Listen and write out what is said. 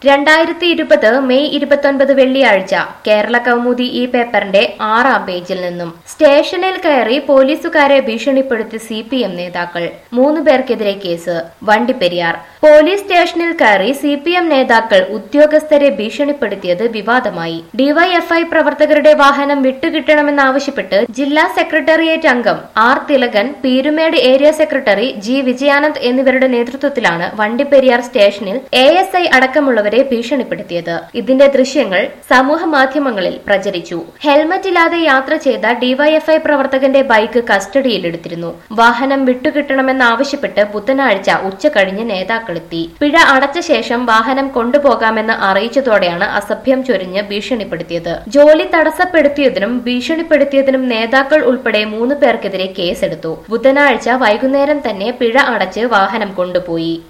രണ്ടായിരത്തി ഇരുപത് മെയ് ഇരുപത്തൊൻപത് വെള്ളിയാഴ്ച കേരള കൗമുദി ഈ പേപ്പറിന്റെ ആറാം പേജിൽ നിന്നും സ്റ്റേഷനിൽ കയറി പോലീസുകാരെ ഭീഷണിപ്പെടുത്തി സി പി എം നേതാക്കൾ മൂന്ന് പേർക്കെതിരെ കേസ് വണ്ടിപ്പെരിയാർ പോലീസ് സ്റ്റേഷനിൽ കയറി സി പി എം നേതാക്കൾ ഉദ്യോഗസ്ഥരെ ഭീഷണിപ്പെടുത്തിയത് വിവാദമായി ഡിവൈഎഫ്ഐ പ്രവർത്തകരുടെ വാഹനം വിട്ടുകിട്ടണമെന്നാവശ്യപ്പെട്ട് ജില്ലാ സെക്രട്ടേറിയറ്റ് അംഗം R Thilakan Peerumedu area secretary G Vijayanand എന്നിവരുടെ നേതൃത്വത്തിലാണ് വണ്ടിപ്പെരിയാർ സ്റ്റേഷനിൽ എ എസ് ഐ അടക്കമുള്ളവരെ ഭീഷണിപ്പെടുത്തിയത് ഇതിന്റെ ദൃശ്യങ്ങൾ സമൂഹ മാധ്യമങ്ങളിൽ പ്രചരിച്ചു ഹെൽമറ്റ് ഇല്ലാതെ യാത്ര ചെയ്ത ഡിവൈഎഫ്ഐ പ്രവർത്തകന്റെ ബൈക്ക് കസ്റ്റഡിയിലെടുത്തിരുന്നു വാഹനം വിട്ടുകിട്ടണമെന്നാവശ്യപ്പെട്ട് ബുധനാഴ്ച ഉച്ചകഴിഞ്ഞ് നേതാക്കളെത്തി പിഴ അടച്ച ശേഷം വാഹനം കൊണ്ടുപോകാമെന്ന് അറിയിച്ചതോടെയാണ് അസഭ്യം ചൊരിഞ്ഞ് ഭീഷണിപ്പെടുത്തിയത് ജോലി തടസ്സപ്പെടുത്തിയതിനും ഭീഷണിപ്പെടുത്തിയതിനും നേതാക്കൾ ഉൾപ്പെടെ മൂന്ന് പേർക്കെതിരെ കേസെടുത്തു ബുധനാഴ്ച വൈകുന്നേരം തന്നെ പിഴ അടച്ച് വാഹനം കൊണ്ടുപോയി